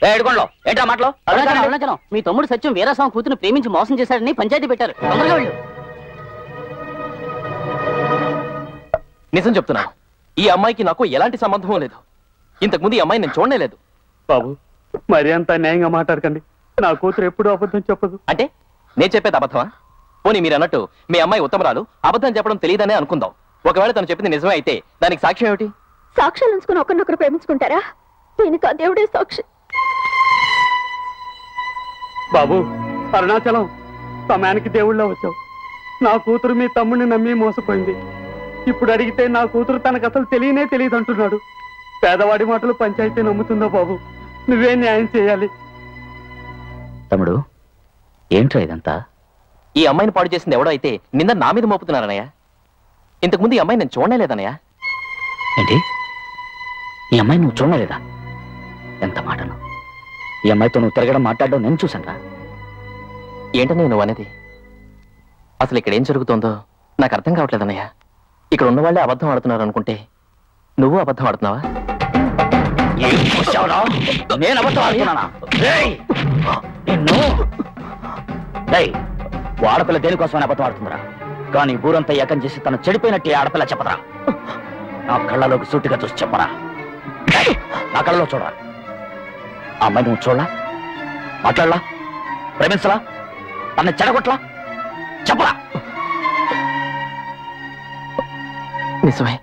ఏడుకోండి ఏంటా మాటలు అరుణాచలం అరుణాచలం మీ తమ్ముడు సత్యం వీరాస్వామి కూతురు ప్రేమించి మోసం చేశాడని పంచాయతీ పెట్టారు తొందరగా వెళ్ళు నిజం చెప్తున్నా ఈ అమ్మాయికి నాకు ఎలాంటి సంబంధం లేదు ఇంతకుముందు ఈ అమ్మాయి నేను చూడనే లేదు బాబు మరి అంత న్యాయంగా మాట్లాడకండి నా కూతురు ఎప్పుడు అబద్ధం చెప్పదు అంటే నేను చెప్పేది అబద్ధమా పోనీ మీరు అన్నట్టు మీ అమ్మాయి ఉత్తమరాలు అబద్ధం చెప్పడం తెలియదనే అనుకుందాం ఒకవేళ తను చెప్పింది నిజమే అయితే దానికి సాక్ష్యం ఏమిటి సాక్ష్యాలు ఉంచుకుని ఒకరినొకరు ప్రేమించుకుంటారా దీనికి ఆ దేవుడే సాక్షి బాబు అరుణాచలం సమయానికి దేవుళ్ళ వచ్చావు నా కూతురు మీ తమ్ముడిని నమ్మి మోసపోయింది ఇప్పుడు అడిగితే నా కూతురు తనకు అసలు తెలియనే తెలియదు అంటున్నాడు పేదవాడి మాటలు పంచాయతీ నమ్ముతుందా బాబు నువ్వే న్యాయం చేయాలి తమ్ముడు ఏంట్రా ఇదంతా ఈ అమ్మాయిని పాడు చేసింది ఎవడో అయితే నిన్న నా మీద మోపుతున్నారనయ్య ఇంతకుముందు ఈ అమ్మాయి నేను చూడనే లేదనయ్య ఏంటి ఈ అమ్మాయి నువ్వు చూడలేదా ఎంత మాటను ఈ అమ్మాయితో నువ్వు తిరగడం మాట్లాడడం నేను చూసాను రా ఏంటనే నువ్వు అనేది అసలు ఇక్కడ ఏం జరుగుతోందో నాకు అర్థం కావట్లేదన్నయ్య ఇక్కడ ఉన్న వాళ్ళే అబద్ధం ఆడుతున్నారు అనుకుంటే నువ్వు అబద్ధం ఆడుతున్నావా నేను అబద్ధం ఆడుతున్నానా రేయ్! నిన్ను రేయ్, ఓ ఆడపిల్ల దేనికోసమని అబద్ధం ఆడుతుందిరా కానీ ఊరంతా ఏకం చేసి తను చెడిపోయినట్టు ఈ ఆడపిల్ల చెప్పదరా నా కళ్ళలోకి సూటిగా చూసి చెప్పరా రేయ్, నా కళ్ళలో చూడరా ఆ అమ్మాయి నువ్వు చూడలా మాట్లాడలా ప్రేమించలా తన చెడగొట్లా చెప్పరా నిజమే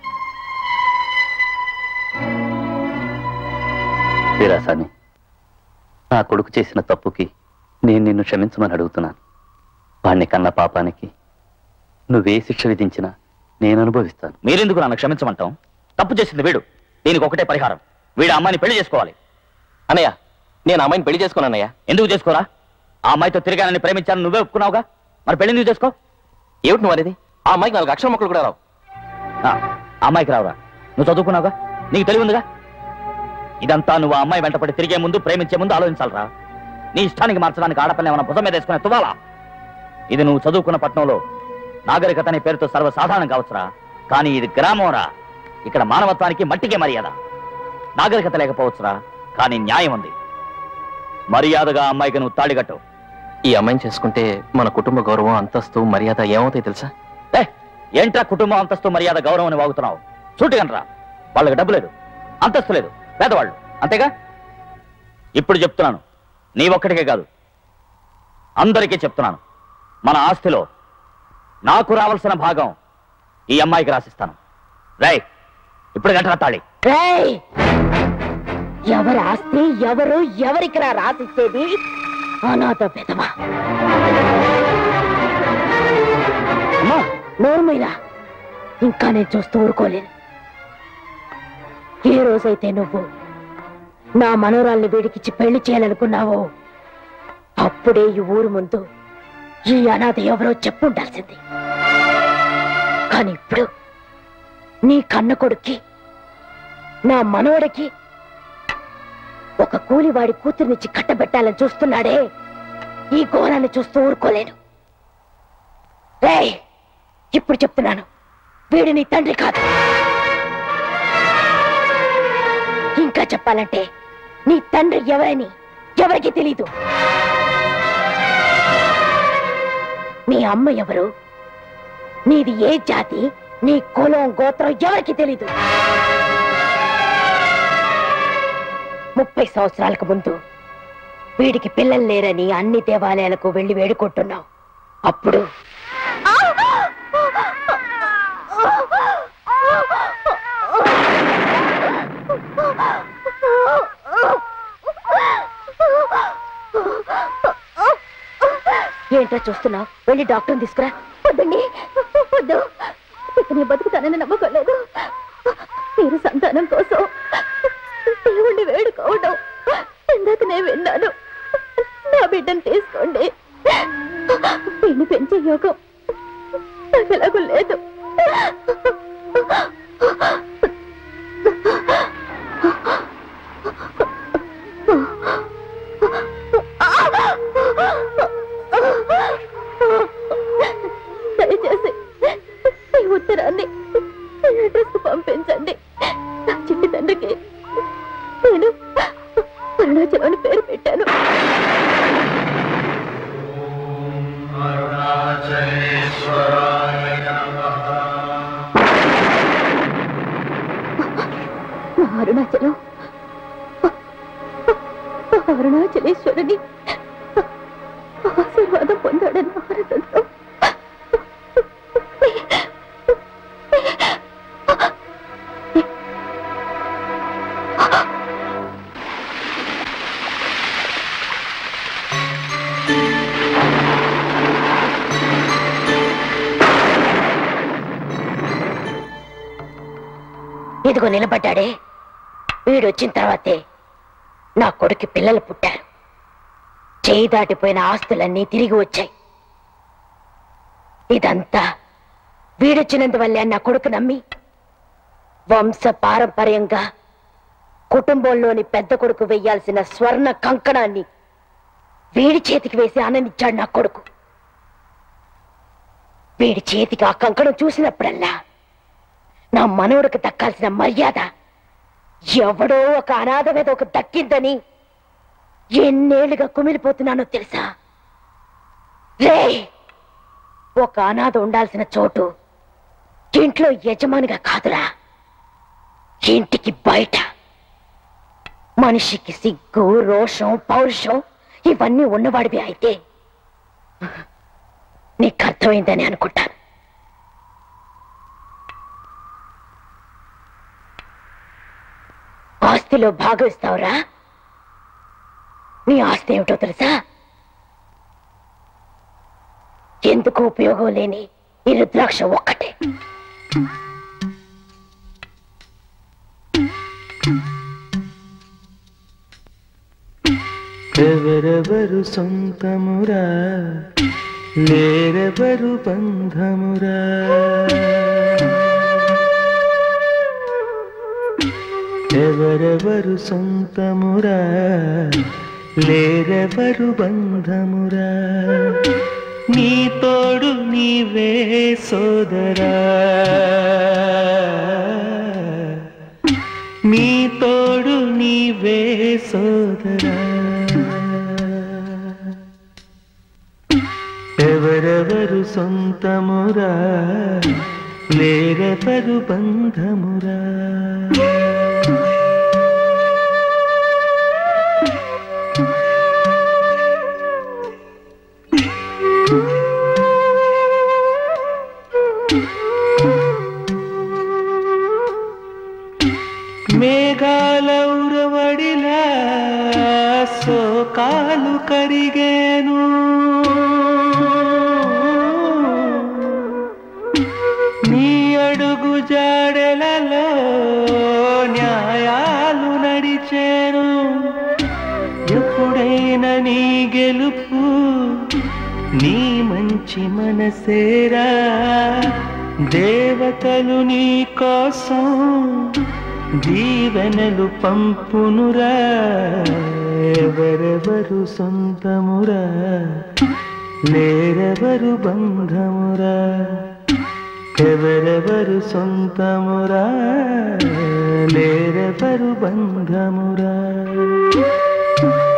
వీరాసాని నా కొడుకు చేసిన తప్పుకి నేను నిన్ను క్షమించమని అడుగుతున్నాను వాణ్ణి కన్న పాపానికి నువ్వే శిక్ష విధించినా నేను అనుభవిస్తాను మీరెందుకు నన్ను క్షమించమంటాం తప్పు చేసింది వీడు దీనికి ఒకటే పరిహారం వీడు ఆ అమ్మాయిని పెళ్లి చేసుకోవాలి అన్నయ్య నేను ఆ అమ్మాయిని పెళ్లి చేసుకున్నానయ్యా ఎందుకు చేసుకోరా ఆ అమ్మాయితో తిరిగానని ప్రేమించాను నువ్వే ఒప్పుకున్నావుగా మరి పెళ్లి ఎందుకు చేసుకో ఏమిటి నువ్వు అనేది ఆ అమ్మాయికి నాలుగు అక్షర మొక్కలు కూడా రావు ఆ ఆ అమ్మాయికి రావురా నువ్వు చదువుకున్నావుగా నీకు తెలివి ఉందిగా ఇదంతా నువ్వు ఆ అమ్మాయి వెంటపడి తిరిగే ముందు ప్రేమించే ముందు ఆలోచించాలరా నీ ఇష్టానికి మార్చడానికి ఆడపిల్ల ఏమైనా భుజం మీద వేసుకునే తువాలా ఇది నువ్వు చదువుకున్న పట్టణంలో నాగరికత అనే పేరుతో సర్వసాధారణం కావచ్చురా కానీ ఇది గ్రామంరా ఇక్కడ మానవత్వానికి మట్టికే మర్యాద నాగరికత లేకపోవచ్చురా కానీ న్యాయం ఉంది మర్యాదగా ఆ అమ్మాయికి నువ్వు తాళిగట్టు ఈ అమ్మాయిని చేసుకుంటే మన కుటుంబ గౌరవం అంతస్తు మర్యాద ఏమవుతాయి తెలుసా ఏ ఏంట్రా కుటుంబం అంతస్తు మర్యాద గౌరవం అని వాగుతున్నావు చూటుగనరా వాళ్ళకి డబ్బు లేదు అంతస్తు లేదు పేదవాళ్ళు అంతేగా ఇప్పుడు చెప్తున్నాను నీ ఒక్కడికే కాదు అందరికీ చెప్తున్నాను మన ఆస్తిలో నాకు రావాల్సిన భాగం ఈ అమ్మాయికి రాసిస్తాను రై ఇప్పుడు గంట తాళి రేయ్! ఎవరి ఆస్తి ఎవరు ఎవరికి రా రాసిచ్చేది అనాథ పెదవా అమ్మా నోర్మైనా ఇంకా నేను చూస్తూ ఊరుకోలేను ఏ రోజైతే నువ్వు నా మనోరాల్ని వీడికిచ్చి పెళ్లి చేయాలనుకున్నావో అప్పుడే ఈ ఊరు ముందు ఈ అనాథ ఎవరో చెప్పుండాల్సింది కానీ ఇప్పుడు నీ కన్న కొడుక్కి నా మనవడికి ఒక కూలివాడి కూతుర్నిచ్చి కట్టబెట్టాలని చూస్తున్నాడే ఈ ఘోరాన్ని చూస్తూ ఊరుకోలేను రేయ్ ఇప్పుడు చెప్తున్నాను వీడు నీ తండ్రి కాదు ఇంకా చెప్పాలంటే నీ తండ్రి ఎవరని ఎవరికి తెలీదు నీ అమ్మ ఎవరు నీది ఏ జాతి నీ కులం గోత్రం ఎవరికి తెలీదు ముప్పై సంవత్సరాలకు ముందు వీడికి పిల్లలు లేరని అన్ని దేవాలయాలకు వెళ్లి వేడుకుంటున్నావు అప్పుడు ఏంటో చూస్తున్నావు వెళ్ళి డాక్టర్ని తీసుకురా వద్దండి వద్దు ఇక నీ బతుకుతానని నమ్మకలేదు మీరు సంతానం కోసం దేవుణ్ణి వేడుకోవడం ఇందాక నేను విన్నాను నా బిడ్డను తీసుకోండి వీడిని పెంచే యోగం నాకు ఎలాగూ లేదు దయచేసి ఈ ఉత్తరాన్ని అడ్రస్ పంపించండి నా చిట్టి తండ్రికి నేను అరుణాచలం పేరు పెట్టాను నా అరుణాచలం అరుణాచలేశ్వరుని ఆశీర్వాదం పొందాడని ఆనందంతో ఇదిగో నిలబడ్డాడే వీడొచ్చిన తర్వాతే నా కొడుకు పిల్లలు పుట్టారు చేయి దాటిపోయిన ఆస్తులన్నీ తిరిగి వచ్చాయి ఇదంతా వీడొచ్చినందువల్లే నా కొడుకు నమ్మి వంశ పారంపర్యంగా కుటుంబంలోని పెద్ద కొడుకు వెయ్యాల్సిన స్వర్ణ కంకణాన్ని వీడి చేతికి వేసి ఆనందించాడు నా కొడుకు వీడి చేతికి ఆ కంకణం చూసినప్పుడల్లా నా మనవడికి దక్కాల్సిన మర్యాద ఎవడో ఒక అనాథ మీద ఒక దక్కిందని ఎన్నేళ్లుగా కుమిలిపోతున్నానో తెలుసా రే ఒక అనాథ ఉండాల్సిన చోటు ఇంట్లో యజమానిగా కాదురా ఇంటికి బయట మనిషికి సిగ్గు రోషం పౌరుషం ఇవన్నీ ఉన్నవాడివి అయితే నీకు అర్థమైందని అనుకుంటాను ఆస్తిలో భాగం ఇస్తావురా నీ ఆస్తి ఏమిటో తెలుసా ఎందుకు ఉపయోగం లేని ఈ రుద్రాక్ష ఒక్కటే ఎవరెవరు సొంతమురా లేరెవరు బంధమురా ఎవరెవరు సొంతమురా లేరెవరు బంధమురా నీ తోడు నీవే సోదరా నీ తోడు నీవే సోదరా ఎవరెవరు సొంతమురా లేరెవరు బంధమురా మేఘాల ఉరవడిలా సోకాలు కరిగేను నీ అడుగు జాడలలో న్యాయాలు నడిచేను ఎప్పుడైనా నీ గెలుపు నీ మంచి మనసేరా దేవతలు నీ కోసం దీవెనలు పంపునురా ఎవరెవరు సొంతమురా లేరెవరు బంధమురా ఎవరెవరు సొంతమురా లేరెవరు బంధమురా